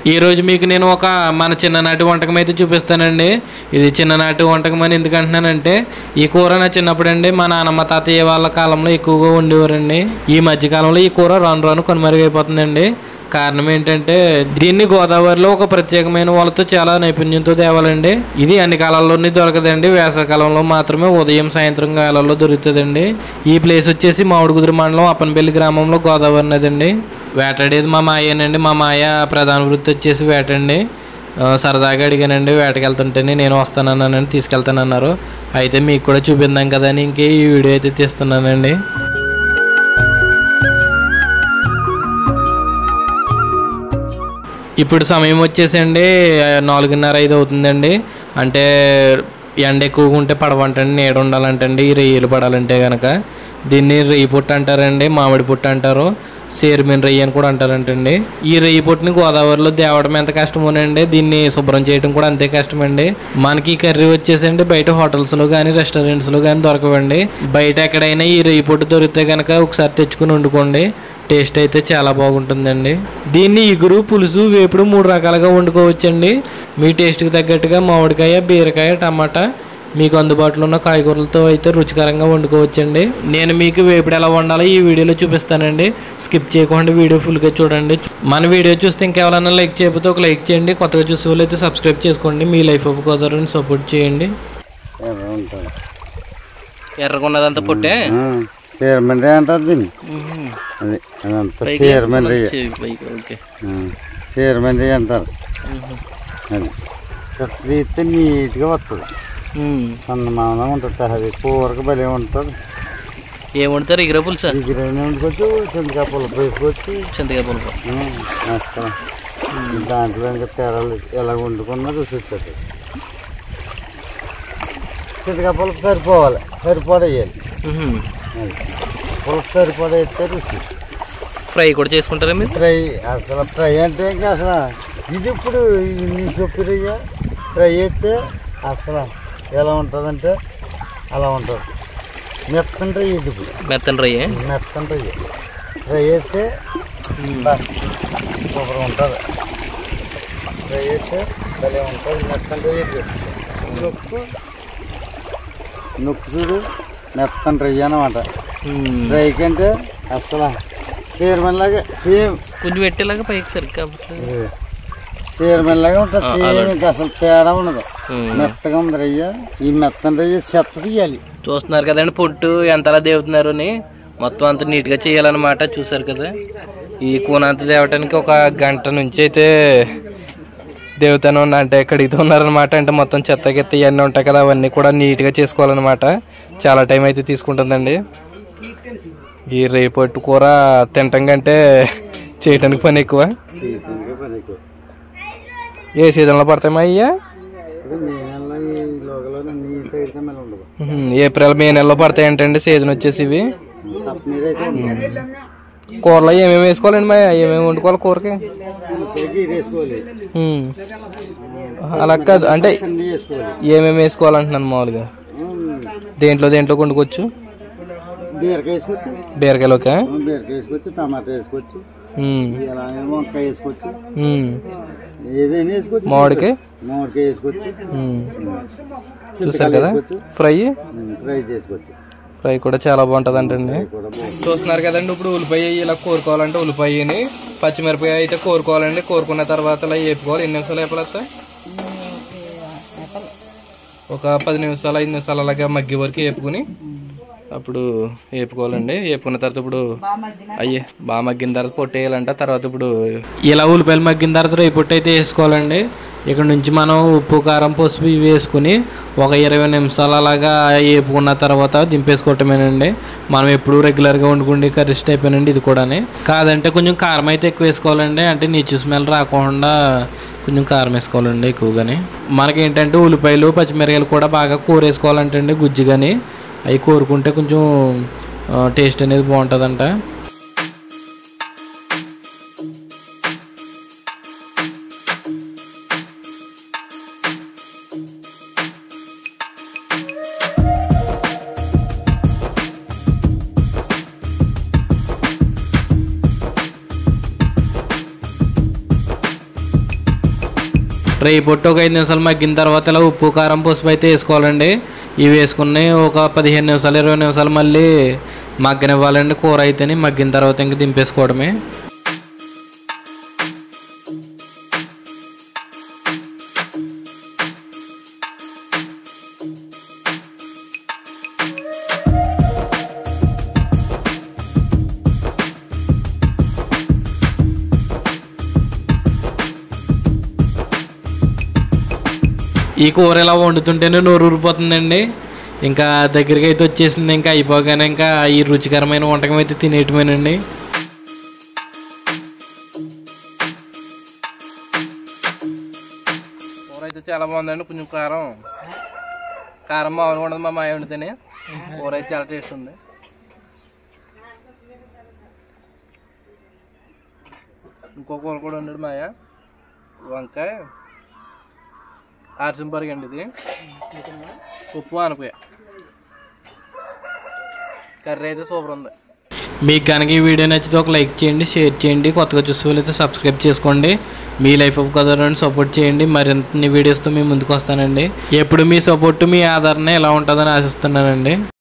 ఈ రోజు మీకు నేను ఒక మన చిన్ననాటి వంటకం అయితే చూపిస్తానండి ఇది చిన్ననాటి వంటకం అని ఎందుకు అంటున్నానంటే ఈ కూర నా చిన్నప్పుడు అండి మా నాన్నమ్మ తాతయ్య వాళ్ళ కాలంలో ఎక్కువగా ఉండేవారండి ఈ మధ్యకాలంలో ఈ కూర రాను రాను కనుమరుగైపోతుందండి కారణం ఏంటంటే దీన్ని గోదావరిలో ఒక ప్రత్యేకమైన వాళ్ళతో చాలా నైపుణ్యంతో తేవాలండి ఇది అన్ని కాలాల్లోనే దొరకదండి వేసవికాలంలో మాత్రమే ఉదయం సాయంత్రం కాలాల్లో దొరుకుతుందండి ఈ ప్లేస్ వచ్చేసి మామిడికుదురు మండలం అప్పనపల్లి గ్రామంలో గోదావరి నది అండి వేటాడేది మా మాయేనండి మా మాయ ప్రధాన వృత్తి వచ్చేసి వేటండి ఆ, సరదాగా అడిగానండి వేటకి వెళ్తుంటేనే నేను వస్తానన్నానని తీసుకెళ్తానన్నారు అయితే మీకు కూడా చూపిందాం కదా అని ఇంకే ఈ వీడియో అయితే తీస్తున్నానండి ఇప్పుడు సమయం వచ్చేసండి ఆ, నాలుగున్నర ఐదు అవుతుందండి అంటే ఎండ ఎక్కువగా ఉంటే పడవంటండి నీడ ఉండాలంటండి ఈ రొయ్యలు పడాలంటే కనుక దీన్ని రొయ్యి పుట్టు అంటారండి మామిడి పుట్టు అంటారు సేరుమిన్ రొయ్యి అని కూడా అంటారంటండి ఈ రొయ్యి పుట్టుని గోదావరిలో తేవడం ఎంత కష్టమోనండి దీన్ని శుభ్రం చేయడం కూడా అంతే కష్టమండి మనకి ఈ కర్రీ వచ్చేసండి బయట హోటల్స్లో కానీ రెస్టారెంట్స్లో కానీ దొరకవండి బయట ఎక్కడైనా ఈ రొయ్యి పుట్టు దొరికితే కనుక ఒకసారి తెచ్చుకుని వండుకోండి టేస్ట్ అయితే చాలా బాగుంటుందండి దీన్ని ఇగురు పులుసు వేపుడు మూడు రకాలుగా వండుకోవచ్చండి మీ టేస్ట్కి తగ్గట్టుగా మామిడికాయ బీరకాయ టమాటా మీకు అందుబాటులో ఉన్న కాయగూరలతో అయితే రుచికరంగా వండుకోవచ్చండి నేను మీకు వేపుడు ఎలా వండాలో ఈ వీడియోలో చూపిస్తానండి స్కిప్ చేయకుండా వీడియో ఫుల్గా చూడండి మన వీడియో చూస్తే ఇంకెవరైనా లైక్ చేయకపోతే ఒక లైక్ చేయండి కొత్తగా చూసే వాళ్ళు అయితే సబ్స్క్రైబ్ చేసుకోండి మీ లైఫ్ ఆఫ్ గోదావరిని సపోర్ట్ చేయండి ఎర్ర ఉంటుంది ఎర్రగున్నదంతా పుట్టే చీరమండ్రి అంటారు దీన్ని అది అదంతా చీరమండ్రి ఓకే చీరమండ్రి అంటారు అది చెత్త తీస్తే నీట్గా వస్తుంది సన్నమానం ఉంటుంది అది కూరకు భలే ఉంటుంది ఏం వండుతారు ఎగుర పులుసా దిగిరైన వండుకోవచ్చు చింతకాయ పులుపు వేసుకోవచ్చు చింతకాయ పులుసు వేస్తాం దాంట్లో ఇంకా తెరలు ఎలా వండుకున్నా రుచి వచ్చేది చింతకాయ పులుపు సరిపోవాలి సరిపడేయాలి అది పులుపు సరిపడేస్తే రుచి ఫ్రై కూడా చేసుకుంటారా మీరు ఫ్రై అసలు ఫ్రై అంటే ఇంకా అసలు ఇది ఇప్పుడు ఇది నీ చెప్పిరయ్యా ఫ్రై అయితే అసలు ఎలా ఉంటుందంటే అలా ఉంటుంది మెత్తని రొయ్య ఇది ఇప్పుడు మెత్తని రొయ్య మెత్తని రొయ్య ఫ్రై అయితే బా, సూపర్ ఉంటుంది ఫ్రై అయితే భలే ఉంటుంది మెత్తని రొయ్య ఇది. నొక్కు నొక్కు చూడు మెత్తని రొయ్య అనమాట ఫ్రై కంటే అసలు చీరమన్ లాగా సేమ్ కొంచెం పెట్టేలాగా పైకి సరిగ్గా అవ్వట్లేదు. చీరమన్ లాగా ఉంటుంది ఆ, సేమ్ అలాగే. ఇంకా అసలు తేడా ఉండదు ఉమ్. మెత్తగా ఉంది రొయ్య ఈ మెత్తని రొయ్య చెత్త తీయాలి చూస్తున్నారు కదండి పొట్టు ఎంతలా దేవుతున్నారు అని మొత్తం అంత నీట్గా చేయాలన్నమాట చూసారు కదా ఈ కూన అంత తేవటానికి ఒక గంట నుంచి అయితే దేవతను అంటే కడుగుతూ ఉన్నారనమాట అంటే మొత్తం చెత్త గిత్త ఇవన్నీ ఉంటాయి కదా అవన్నీ కూడా నీట్గా చేసుకోవాలన్నమాట చాలా టైం అయితే తీసుకుంటుందండి ఈ రేపట్టు కూర తినటం కంటే చేయటానికి పని ఎక్కువ సీజన్గా పని ఎక్కువ ఏ సీజన్లో పడతాయమ్మా అయ్యా ఇప్పుడు మే నెలలో ఈ లోగలో నీట్ అయితే మళ్ళీ ఉండదు ఉహుం, ఏప్రిల్ మే నెలలో పడతాయి ఏంటండి సీజన్ వచ్చేసి ఇవి సప్ నీరు అయితే ఉండదు కూరలో ఏమేమి వేసుకోవాలండి మా ఏమేమి వండుకోవాలి కూరకి ఉల్లిపాయకి ఇది వేసుకోవాలి ఉమ్. అలా కాదు అంటే అన్నీ వేసుకోవాలి ఏమేమి వేసుకోవాలంటున్నాను మామూలుగా ఉమ్, దేంట్లో దేంట్లో వండుకోవచ్చు బీరకాయ వేసుకోవచ్చు బీరకాయలోక ఉమ్, బీరకాయ వేసుకోవచ్చు టమాటా వేసుకోవచ్చు ఇలా వంకాయ వేసుకోవచ్చు ఉమ్. ఏదైనా వేసుకోవచ్చు మామిడికాయ మామిడికాయ వేసుకోవచ్చు ఉమ్. చూసారు చింతకాయలు కదా వేసుకోవచ్చు ఫ్రై ఉమ్, ఫ్రై చేసుకోవచ్చు ఫ్రై కూడా చాలా బాగుంటుంది అంటండి ఫ్రై కూడా బాగుంటుంది చూస్తున్నారు కదండి ఇప్పుడు ఉల్లిపాయ ఇలా కోరుకోవాలంటే ఉల్లిపాయని పచ్చిమిరపకాయ అయితే కోరుకోవాలండి కోరుకున్న తర్వాత ఇలా వేపుకోవాలి ఎన్ని నిమిషాలు వేపాలి ఒక పది నిమిషాలు ఐదు నిమిషాలు అలాగా మగ్గి వరకు వేపుకుని అప్పుడు వేపుకోవాలండి వేపుకున్న తర్వాత ఇప్పుడు అయ్యే బాగా మగ్గిన తర్వాత పొట్టేయాలంట తర్వాత ఇప్పుడు ఇలా ఉల్లిపాయలు మగ్గిన తర్వాత రేపు పొట్టు అయితే వేసుకోవాలండి ఇక్కడ నుంచి మనం ఉప్పు కారం పసుపు ఇవి వేసుకుని ఒక ఇరవై నిమిషాలు అలాగా వేపుకున్న తర్వాత దింపేసుకోవటమేనండి మనం ఎప్పుడు రెగ్యులర్గా వండుకుంటే కర్రీస్ టైప్ అండి ఇది కూడా కాదంటే కొంచెం కారం అయితే ఎక్కువ వేసుకోవాలండి అంటే నీచు స్మెల్ రాకుండా కొంచెం కారం వేసుకోవాలండి ఎక్కువగానే మనకి ఏంటంటే ఉల్లిపాయలు పచ్చిమిరకాయలు కూడా బాగా కూర వేసుకోవాలంటే అండి గుజ్జు కానీ అవి కోరుకుంటే కొంచెం టేస్ట్ అనేది బాగుంటుందంట రేయి పొట్టు ఒక ఐదు నిమిషాలు మగ్గిన తర్వాత ఇలా ఉప్పు కారం పసుపు అయితే వేసుకోవాలండి ఇవి వేసుకుని ఒక పదిహేను నిమిషాలు ఇరవై నిమిషాలు మళ్ళీ మగ్గనివ్వాలండి కూర అయితేనే మగ్గిన తర్వాత ఇంక దింపేసుకోవడమే ఈ కూర ఇలా వండుతుంటేనే నోరు ఊరిపోతుందండి ఇంకా దగ్గరికి అయితే వచ్చేసింది ఇంకా అయిపోగానే ఇంకా ఈ రుచికరమైన వంటకం అయితే తినేయటమేనండి కూర అయితే చాలా బాగుందండి కొంచెం కారం కారం బాగుంది ఉండదు మా మాయ వండితేనే కూర అయితే చాలా టేస్ట్ ఉంది ఇంకో కూర కూడా ఉండడు మాయ వంకాయ ఆర్సింపరిగి అండి ఇది ఉప్పు అనపకాయ కర్రీ అయితే సూపర్ ఉంది మీకు కనుక ఈ వీడియో నచ్చితే ఒక లైక్ చేయండి షేర్ చేయండి కొత్తగా చూసే వాళ్ళైతే సబ్స్క్రైబ్ చేసుకోండి మీ లైఫ్ ఆఫ్ కదలని సపోర్ట్ చేయండి మరిన్ని వీడియోస్తో మీ ముందుకు వస్తానండి ఎప్పుడు మీ సపోర్ట్ మీ ఆదరణ ఎలా ఉంటుందని ఆశిస్తున్నానండి